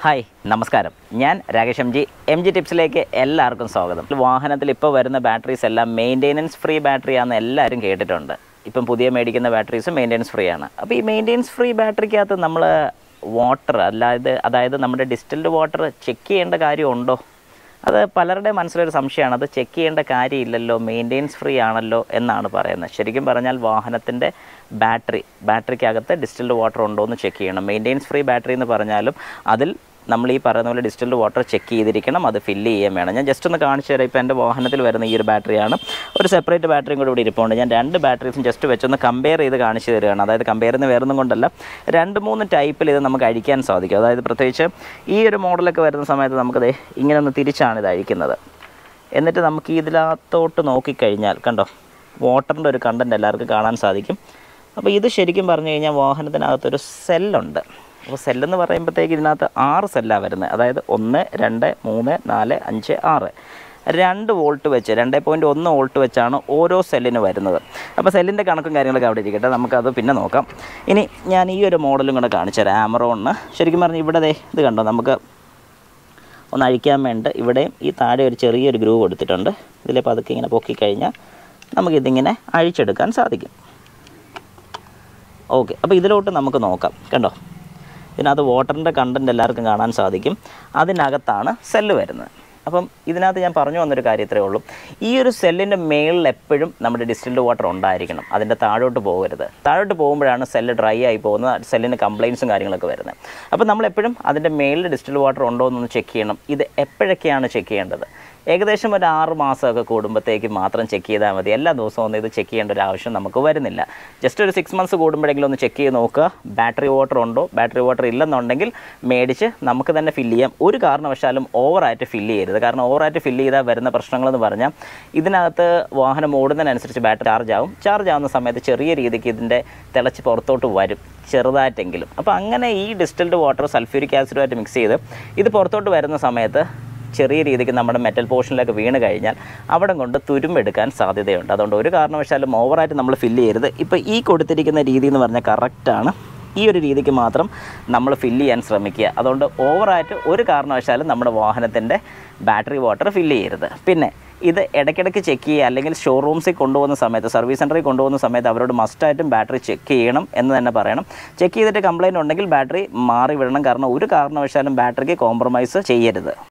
hi നമസ്കാരം ഞാൻ Rakesh M G M G ടിപ്സിലേക്ക് എല്ലാവർക്കും സ്വാഗതം വാഹനത്തിൽ ഇപ്പോൾ വരുന്ന ബാറ്ററീസ് എല്ലാം മെയിൻ്റെനൻസ് ഫ്രീ ബാറ്ററിയാണെന്ന് എല്ലാവരും കേട്ടിട്ടുണ്ട് ഇപ്പം പുതിയ മേടിക്കുന്ന ബാറ്ററീസ് മെയിൻ്റെനൻസ് ഫ്രീ ആണ് അപ്പോൾ ഈ മെയിൻ്റെനൻസ് ഫ്രീ ബാറ്ററിക്കകത്ത് നമ്മൾ വാട്ടർ അല്ലാതെ അതായത് നമ്മുടെ ഡിസ്റ്റിൽഡ് വാട്ടർ ചെക്ക് ചെയ്യേണ്ട കാര്യമുണ്ടോ അത് പലരുടെ മനസ്സിലൊരു സംശയമാണ് അത് ചെക്ക് ചെയ്യേണ്ട കാര്യമില്ലല്ലോ മെയിൻ്റെനൻസ് ഫ്രീ ആണല്ലോ എന്നാണ് പറയുന്നത് ശരിക്കും പറഞ്ഞാൽ വാഹനത്തിൻ്റെ ബാറ്ററി ബാറ്ററിക്കകത്ത് ഡിസ്റ്റിൽഡ് വാട്ടർ ഉണ്ടോ എന്ന് ചെക്ക് ചെയ്യണം മെയിൻ്റെനൻസ് ഫ്രീ ബാറ്ററി എന്ന് പറഞ്ഞാലും അതിൽ നമ്മൾ ഈ പറയുന്ന പോലെ ഡിസ്റ്റിൽഡ് വാട്ടർ ചെക്ക് ചെയ്തിരിക്കണം അത് ഫില്ല് ചെയ്യാൻ വേണം ഞാൻ ജസ്റ്റ് ഒന്ന് കാണിച്ചു തരാം ഇപ്പോൾ എൻ്റെ വാഹനത്തിൽ വരുന്ന ഈ ഒരു ബാറ്ററിയാണ് ഒരു സെപ്പറേറ്റ് ബാറ്ററിയും കൂടി ഇവിടെ ഇരിപ്പുണ്ട് ഞാൻ രണ്ട് ബാറ്ററീസും ജസ്റ്റ് വെച്ചൊന്ന് കമ്പയർ ചെയ്ത് കാണിച്ചു തരികയാണ് അതായത് കമ്പയർ ചെയ്യുന്ന വേറൊന്നും കൊണ്ടല്ല രണ്ട് മൂന്ന് ടൈപ്പിൽ ഇത് നമുക്ക് അഴിക്കാൻ സാധിക്കും അതായത് പ്രത്യേകിച്ച് ഈ ഒരു മോഡലൊക്കെ വരുന്ന സമയത്ത് നമുക്കത് ഇങ്ങനെ ഒന്ന് തിരിച്ചാണ് ഇത് അഴിക്കുന്നത് എന്നിട്ട് നമുക്ക് ഇതിനകത്തോട്ട് നോക്കിക്കഴിഞ്ഞാൽ കണ്ടോ വാട്ടറിൻ്റെ ഒരു കണ്ടൻറ്റ് എല്ലാവർക്കും കാണാൻ സാധിക്കും അപ്പോൾ ഇത് ശരിക്കും പറഞ്ഞു കഴിഞ്ഞാൽ വാഹനത്തിനകത്തൊരു സെല്ലുണ്ട് അപ്പോൾ സെല്ലെന്ന് പറയുമ്പോഴത്തേക്ക് ഇതിനകത്ത് ആറ് സെല്ലാണ് വരുന്നത് അതായത് ഒന്ന് രണ്ട് മൂന്ന് നാല് അഞ്ച് ആറ് രണ്ട് വോൾട്ട് വെച്ച് രണ്ട് പോയിൻറ്റ് ഒന്ന് വോൾട്ട് വെച്ചാണ് ഓരോ സെല്ലിന് വരുന്നത് അപ്പോൾ സെല്ലിൻ്റെ കണക്കും കാര്യങ്ങളൊക്കെ അവിടെ ഇരിക്കട്ടെ നമുക്കത് പിന്നെ നോക്കാം ഇനി ഞാൻ ഈ ഒരു മോഡലും കൂടെ കാണിച്ചു തരാം ആമറോണിന് ശരിക്കും പറഞ്ഞാൽ ഇവിടെ ദേ ഇത് കണ്ടോ നമുക്ക് ഒന്ന് അഴിക്കാൻ വേണ്ടി ഇവിടെയും ഈ താഴെ ഒരു ചെറിയൊരു ഗ്രൂവ് കൊടുത്തിട്ടുണ്ട് ഇതിലെ പതുക്കെ ഇങ്ങനെ പൊക്കിക്കഴിഞ്ഞാൽ നമുക്കിതിങ്ങനെ അഴിച്ചെടുക്കാൻ സാധിക്കും ഓക്കെ അപ്പോൾ ഇതിലോട്ട് നമുക്ക് നോക്കാം കണ്ടോ ഇതിനകത്ത് വാട്ടറിൻ്റെ കണ്ടൻറ്റ് എല്ലാവർക്കും കാണാൻ സാധിക്കും അതിനകത്താണ് സെല്ല് വരുന്നത് അപ്പം ഇതിനകത്ത് ഞാൻ പറഞ്ഞു വന്നൊരു കാര്യം ഇത്രയേ ഉള്ളൂ ഈ ഒരു സെല്ലിൻ്റെ മേളിൽ എപ്പോഴും നമ്മുടെ ഡിസ്റ്റിൽഡ് വാട്ടർ ഉണ്ടായിരിക്കണം അതിൻ്റെ താഴോട്ട് പോകരുത് താഴോട്ട് പോകുമ്പോഴാണ് സെല്ല് ഡ്രൈ ആയി പോകുന്നത് സെല്ലിന് കംപ്ലയിൻസും കാര്യങ്ങളൊക്കെ വരുന്നത് അപ്പോൾ നമ്മളെപ്പോഴും അതിൻ്റെ മേളിൽ ഡിസ്റ്റിൽഡ് വാട്ടർ ഉണ്ടോ എന്നൊന്ന് ചെക്ക് ചെയ്യണം ഇത് എപ്പോഴൊക്കെയാണ് ചെക്ക് ചെയ്യേണ്ടത് ഏകദേശം ഒരു ആറ് മാസമൊക്കെ കൂടുമ്പോഴത്തേക്ക് മാത്രം ചെക്ക് ചെയ്താൽ മതി എല്ലാ ദിവസവും ഒന്നും ഇത് ചെക്ക് ചെയ്യേണ്ട ഒരു ആവശ്യം നമുക്ക് വരുന്നില്ല ജസ്റ്റ് ഒരു സിക്സ് മന്ത്സ് കൂടുമ്പോഴെങ്കിലും ഒന്ന് ചെക്ക് ചെയ്ത് നോക്കുക ബാറ്ററി വാട്ടർ ഉണ്ടോ ബാറ്ററി വാട്ടർ ഇല്ലെന്നുണ്ടെങ്കിൽ മേടിച്ച് നമുക്ക് തന്നെ ഫില്ല് ചെയ്യാം ഒരു കാരണവശാലും ഓവറായിട്ട് ഫില്ല് ചെയ്യരുത് കാരണം ഓവറായിട്ട് ഫില്ല് ചെയ്താൽ വരുന്ന പ്രശ്നങ്ങളെന്ന് പറഞ്ഞാൽ ഇതിനകത്ത് വാഹനം ഓടുന്നതിനനുസരിച്ച് ബാറ്ററി ചാർജ് ആവും ചാർജ് ആവുന്ന സമയത്ത് ചെറിയ രീതിക്ക് ഇതിൻ്റെ തിളച്ച് പുറത്തോട്ട് വരും ചെറുതായിട്ടെങ്കിലും അപ്പോൾ അങ്ങനെ ഈ ഡിസ്റ്റിൽഡ് വാട്ടർ സൾഫ്യൂരിക് ആസിഡുമായിട്ട് മിക്സ് ചെയ്ത് ഇത് പുറത്തോട്ട് വരുന്ന സമയത്ത് ചെറിയ രീതിക്ക് നമ്മുടെ മെറ്റൽ പോർഷനിലൊക്കെ വീണ് കഴിഞ്ഞാൽ അവിടെ കൊണ്ട് തുരുമ്പെടുക്കാൻ സാധ്യതയുണ്ട് അതുകൊണ്ട് ഒരു കാരണവശാലും ഓവറായിട്ട് നമ്മൾ ഫില്ല് ചെയ്യരുത് ഇപ്പോൾ ഈ കൊടുത്തിരിക്കുന്ന രീതി എന്ന് പറഞ്ഞാൽ കറക്റ്റാണ് ഈ ഒരു രീതിക്ക് മാത്രം നമ്മൾ ഫില്ല് ചെയ്യാൻ ശ്രമിക്കുക അതുകൊണ്ട് ഓവറായിട്ട് ഒരു കാരണവശാലും നമ്മുടെ വാഹനത്തിൻ്റെ ബാറ്ററി വാട്ടർ ഫില്ല് ചെയ്യരുത് പിന്നെ ഇത് ഇടയ്ക്കിടയ്ക്ക് ചെക്ക് ചെയ്യുക അല്ലെങ്കിൽ ഷോറൂംസിൽ കൊണ്ടുപോകുന്ന സമയത്ത് സർവീസ് സെൻറ്ററിൽ കൊണ്ടുപോകുന്ന സമയത്ത് അവരോട് മസ്റ്റായിട്ടും ബാറ്ററി ചെക്ക് ചെയ്യണം എന്ന് തന്നെ പറയണം ചെക്ക് ചെയ്തിട്ട് കംപ്ലയിൻറ്റ് ഉണ്ടെങ്കിൽ ബാറ്ററി മാറി വിടണം കാരണം ഒരു കാരണവശാലും ബാറ്ററിക്ക് കോംപ്രമൈസ് ചെയ്യരുത്